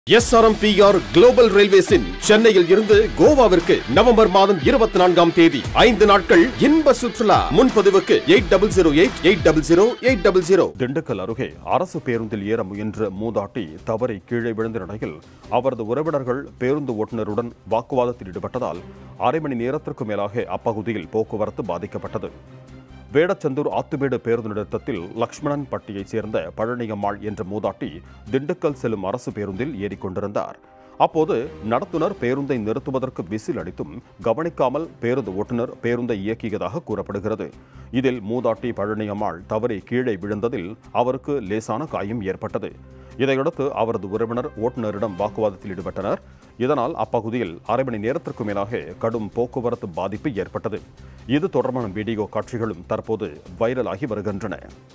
SRMPR global ரயில்வேஸின் சென்னையில் இருந்து கோவாவிற்கு November மாதம் இருபத்தி நான்காம் தேதி ஐந்து நாட்கள் இன்ப சுற்றுலா முன்பதிவுக்கு eight double zero eight eight double zero eight double zero Dindigul அருகே அரசு பேருந்தில் ஏற முயன்ற மூதாட்டி தவறி கீழே விழுந்த நிலையில் அவரது உறவினர்கள் பேருந்து ஓட்டுநருடன் வாக்குவாதத்தில் ஈடுபட்டதால் அரை மணி நேரத்திற்கு மேலாக அப்பகுதியில் போக்குவரத்து பாதிக்கப்பட்டது வேடச்சந்தூர் ஆத்துமேடு பேருந்து நிறுத்தத்தில் லக்ஷ்மணன் பட்டியைச் சேர்ந்த பழனியம்மாள் என்ற மூதாட்டி திண்டுக்கல் செல்லும் அரசு பேருந்தில் ஏறிக்கொண்டிருந்தார் அப்போது நடத்துனர் பேருந்தை நிறுத்துவதற்கு விசில் அடித்தும் கவனிக்காமல் பேருந்து ஓட்டுநர் பேருந்தை இயக்கியதாக கூறப்படுகிறது இதில் மூதாட்டி பழனியம்மாள் தவறி கீழே விழுந்ததில் அவருக்கு லேசான காயம் ஏற்பட்டது இதையடுத்து அவரது உறவினர் ஓட்டுநரிடம் வாக்குவாதத்தில் ஈடுபட்டனர் இதனால் அப்பகுதியில் அரை மணி நேரத்திற்கு மேலாக கடும் போக்குவரத்து பாதிப்பு ஏற்பட்டது இது தொடர்பான வீடியோ காட்சிகளும் தற்போது வைரலாகி வருகின்றன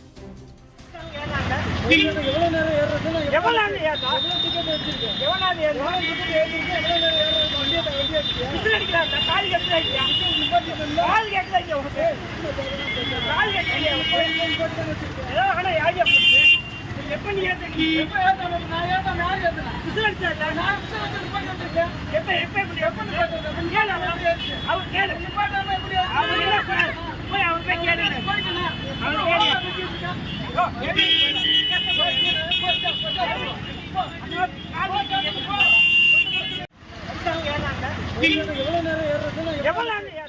எவ்வளவு நேரம் ஏறுறதுன்னு எவ்வளவு நேரம் ஏறுறா? எவ்வளவு டிக்கெட் வச்சிருக்கேன் எவ்வளவு நேரம் ஏறுறா? எவ்வளவு டிக்கெட் ஏறிருக்கு எவ்வளவு நேரம் ஏறுறது வண்டியை வண்டியை எடுத்துக்கியா விசில் அடிக்கிறாங்க. கால் கட்டுதா இல்லையா? கால் கட்டுதா இல்லையா உனக்கு? கால் கட்டுதா இல்லையா உனக்கு? ஏதோ ஆனா யாரையா போச்சு? எப்ப நீ ஏத்துறீங்க? எப்ப ஏத்தாம நான் ஏத்தாம யார் ஏத்துனா விசில் அடிச்சா இல்லையா? நான் விசில் வச்சு நிப்பாட்டி வச்சிருக்கேன் எப்ப எப்ப இப்படி எப்ப நீ ஏத்துறது? கேளு அவன். அவன் கேளு. நிப்பாட்டாம எப்படி அவன் என்ன சொன்னான்? போய் அவன் போய் கேளு. அவன் கேளு. ஓ, கேளு. கால் கட்டு. அடிச்சாங்க ஏனாங்க? எவ்வளவு நேரம் ஏறுறதுன்னு எவ்வளவு நேரம்